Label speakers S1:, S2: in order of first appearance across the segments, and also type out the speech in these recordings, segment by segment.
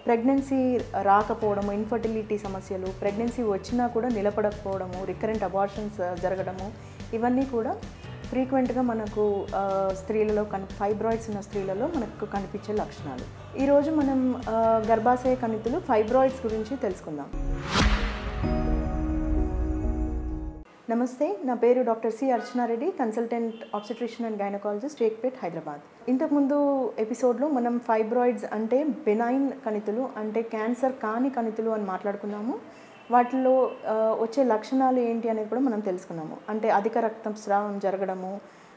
S1: pregnancy రాకపోవడము infertility సమస్యలు pregnancy వచ్చినా కూడా నిలబడకపోవడము రికరెంట్ అబార్షన్స్ జరగడము ఇవన్నీ కూడా ఫ్రీక్వెంట్గా మనకు ఆ, స్త్రీలలో కన్ ఫైబ్రాయిడ్స్ ఉన్న స్త్రీలలో మనకు కనిపించే లక్షణాలు ఈరోజు మనం ఆ, గర్భాశయ కణితులు ఫైబ్రాయిడ్స్ గురించి తెలుసుకుందాం నమస్తే నా పేరు doctor C Archana Reddy consultant obstetrician and gynaecologist ఏక్పేట్ హైదరాబాద్ ఇంతకుముందు ఎపిసోడ్లో మనం ఫైబ్రాయిడ్స్ అంటే బెనైన్ కణితులు అంటే క్యాన్సర్ కాని కణితులు అని మాట్లాడుకున్నాము వాటిలో ఆ, వచ్చే లక్షణాలు ఏంటి అనేది కూడా మనం తెలుసుకున్నాము అంటే అధిక రక్తస్రావం జరగడము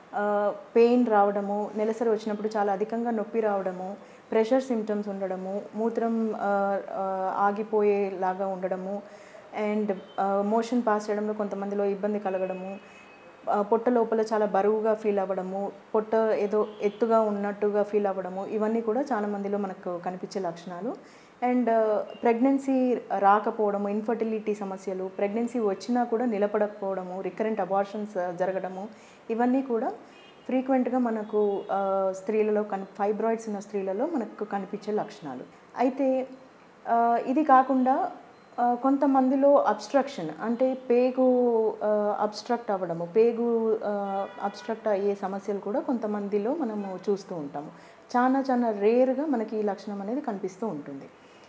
S1: పెయిన్ రావడము నెలసరి వచ్చినప్పుడు చాలా అధికంగా నొప్పి రావడము ప్రెషర్ సిమ్టమ్స్ ఉండడము మూత్రం ఆ, ఆ, ఆగిపోయేలాగా ఉండడము అండ్ మోషన్ పాస్ చేయడంలో కొంతమందిలో ఇబ్బంది కలగడము ఆ, పొట్ట లోపల చాలా బరువుగా ఫీల్ అవ్వడము పొట్ట ఏదో ఎత్తుగా ఉన్నట్టుగా ఫీల్ అవ్వడము ఇవన్నీ కూడా చాలా మందిలో మనకు కనిపించే లక్షణాలు అండ్ ప్రెగ్నెన్సీ రాకపోవడము ఇన్ఫర్టిలిటీ సమస్యలు ప్రెగ్నెన్సీ వచ్చినా కూడా నిలబడకపోవడము రికరెంట్ అబార్షన్స్ జరగడము ఇవన్నీ కూడా ఫ్రీక్వెంట్గా మనకు ఆ, స్త్రీలలో కన్ ఫైబ్రాయిడ్స్ ఉన్న స్త్రీలలో మనకు కనిపించే లక్షణాలు అయితే ఆ, ఇది కాకుండా ఆ, కొంతమందిలో అబ్స్ట్రక్షన్ అంటే పేగు అబ్స్ట్రక్ట్ అవ్వడము పేగు అబ్స్ట్రక్ట్ అయ్యే సమస్యలు కూడా కొంతమందిలో మనము చూస్తూ ఉంటాము చాలా చాలా రేర్గా మనకి ఈ లక్షణం అనేది కనిపిస్తూ ఉంటుంది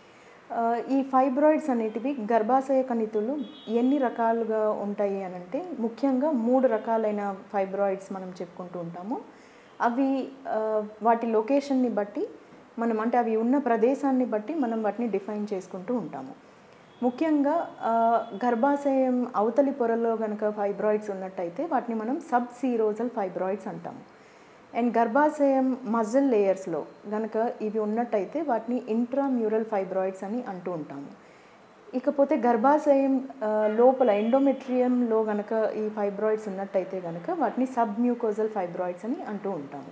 S1: ఆ, ఈ ఫైబ్రాయిడ్స్ అనేటివి గర్భాశయ కణితులు ఎన్ని రకాలుగా ఉంటాయి అని అంటే ముఖ్యంగా మూడు రకాలైన ఫైబ్రాయిడ్స్ మనం చెప్పుకుంటూ ఉంటాము అవి ఆ, వాటి లొకేషన్ని బట్టి మనం అంటే అవి ఉన్న ప్రదేశాన్ని బట్టి మనం వాటిని డిఫైన్ చేసుకుంటూ ఉంటాము ముఖ్యంగా ఆ, గర్భాశయం అవతలి పొరలో కనుక ఫైబ్రాయిడ్స్ ఉన్నట్టయితే వాటిని మనం సబ్ సీరోజల్ ఫైబ్రాయిడ్స్ అంటాము అండ్ గర్భాశయం మజిల్ లేయర్స్లో కనుక ఇవి ఉన్నట్టయితే వాటిని ఇంట్రామ్యూరల్ ఫైబ్రాయిడ్స్ అని అంటూ ఉంటాము ఇకపోతే గర్భాశయం ఆ, లోపల ఎండోమెట్రియంలో గనక ఈ ఫైబ్రాయిడ్స్ ఉన్నట్టయితే కనుక వాటిని సబ్మ్యూకోజల్ ఫైబ్రాయిడ్స్ అని అంటూ ఉంటాము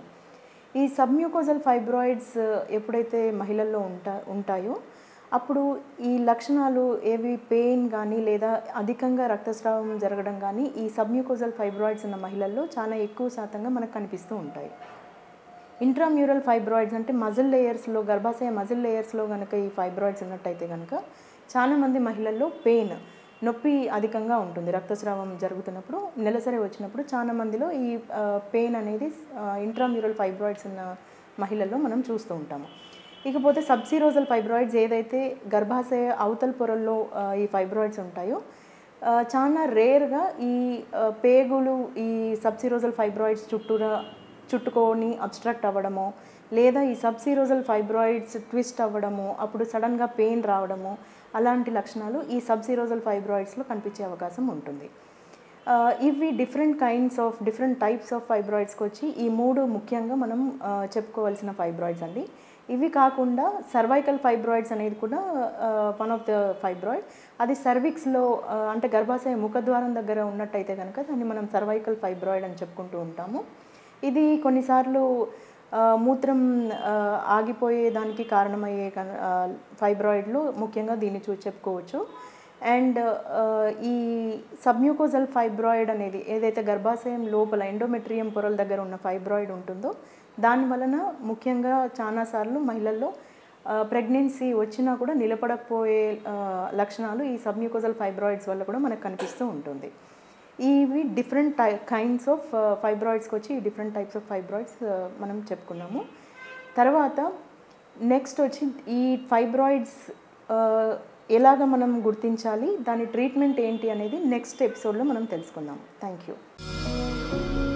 S1: ఈ సబ్మ్యూకోజల్ ఫైబ్రాయిడ్స్ ఎప్పుడైతే మహిళల్లో ఉంటా ఉంటాయో అప్పుడు ఈ లక్షణాలు ఏవి పెయిన్ కానీ లేదా అధికంగా రక్తస్రావం జరగడం కానీ ఈ సబ్మ్యూకోజల్ ఫైబ్రాయిడ్స్ ఉన్న మహిళల్లో చాలా ఎక్కువ శాతంగా మనకు కనిపిస్తూ ఉంటాయి ఇంట్రామ్యూరల్ ఫైబ్రాయిడ్స్ అంటే మజిల్ లేయర్స్లో గర్భాశయ మజిల్ లేయర్స్లో కనుక ఈ ఫైబ్రాయిడ్స్ ఉన్నట్టయితే కనుక చాలామంది మహిళల్లో పెయిన్ నొప్పి అధికంగా ఉంటుంది రక్తస్రావం జరుగుతున్నప్పుడు నెలసరి వచ్చినప్పుడు చాలా మందిలో ఈ పెయిన్ అనేది ఇంట్రామ్యూరల్ ఫైబ్రాయిడ్స్ ఉన్న మహిళల్లో మనం చూస్తూ ఉంటాము ఇకపోతే సబ్సిరోజల్ ఫైబ్రాయిడ్స్ ఏదైతే గర్భాశయ అవతల పొరల్లో ఆ, ఈ ఫైబ్రాయిడ్స్ ఉంటాయో ఆ, చాలా రేర్గా ఈ ఆ, పేగులు ఈ సబ్సిరోజల్ ఫైబ్రాయిడ్స్ చుట్టూరా చుట్టుకొని అబ్స్ట్రక్ట్ అవ్వడము లేదా ఈ సబ్సిరోజల్ ఫైబ్రాయిడ్స్ ట్విస్ట్ అవ్వడము అప్పుడు సడన్గా పెయిన్ రావడము అలాంటి లక్షణాలు ఈ సబ్సిరోజల్ ఫైబ్రాయిడ్స్లో కనిపించే అవకాశం ఉంటుంది ఆ, ఇవి different kinds of different types of ఫైబ్రాయిడ్స్కి వచ్చి ఈ మూడు ముఖ్యంగా మనం ఆ, చెప్పుకోవాల్సిన ఫైబ్రాయిడ్స్ అండి ఇవి కాకుండా సర్వైకల్ ఫైబ్రాయిడ్స్ అనేది కూడా వన్ ఆఫ్ ద ఫైబ్రాయిడ్ అది సర్విక్స్లో అంటే గర్భాశయ ముఖద్వారం దగ్గర ఉన్నట్టయితే కనుక దాన్ని మనం సర్వైకల్ ఫైబ్రాయిడ్ అని చెప్పుకుంటూ ఉంటాము ఇది కొన్నిసార్లు ఆ, మూత్రం ఆ, ఆగిపోయే దానికి కారణమయ్యే కన- ఆ, ఫైబ్రాయిడ్లు ముఖ్యంగా దీన్ని చూ చెప్పుకోవచ్చు అండ్ ఈ సబ్మ్యూకోజల్ ఫైబ్రాయిడ్ అనేది ఏదైతే గర్భాశయం లోపల ఎండోమెట్రియం పొరల దగ్గర ఉన్న ఫైబ్రాయిడ్ ఉంటుందో దాని వలన ముఖ్యంగా చాలాసార్లు మహిళల్లో ప్రెగ్నెన్సీ వచ్చినా కూడా నిలబడకపోయే ఆ, లక్షణాలు ఈ సబ్మ్యూకోజల్ ఫైబ్రాయిడ్స్ వల్ల కూడా మనకు కనిపిస్తూ ఉంటుంది ఇవి డిఫరెంట్ టై కైండ్స్ ఆఫ్ ఫైబ్రాయిడ్స్కి వచ్చి డిఫరెంట్ టైప్స్ ఆఫ్ ఫైబ్రాయిడ్స్ మనం చెప్పుకున్నాము తర్వాత నెక్స్ట్ వచ్చి ఈ ఫైబ్రాయిడ్స్ ఎలాగ మనం గుర్తించాలి దాని ట్రీట్మెంట్ ఏంటి అనేది నెక్స్ట్ ఎపిసోడ్లో మనం తెలుసుకుందాం థ్యాంక్ యూ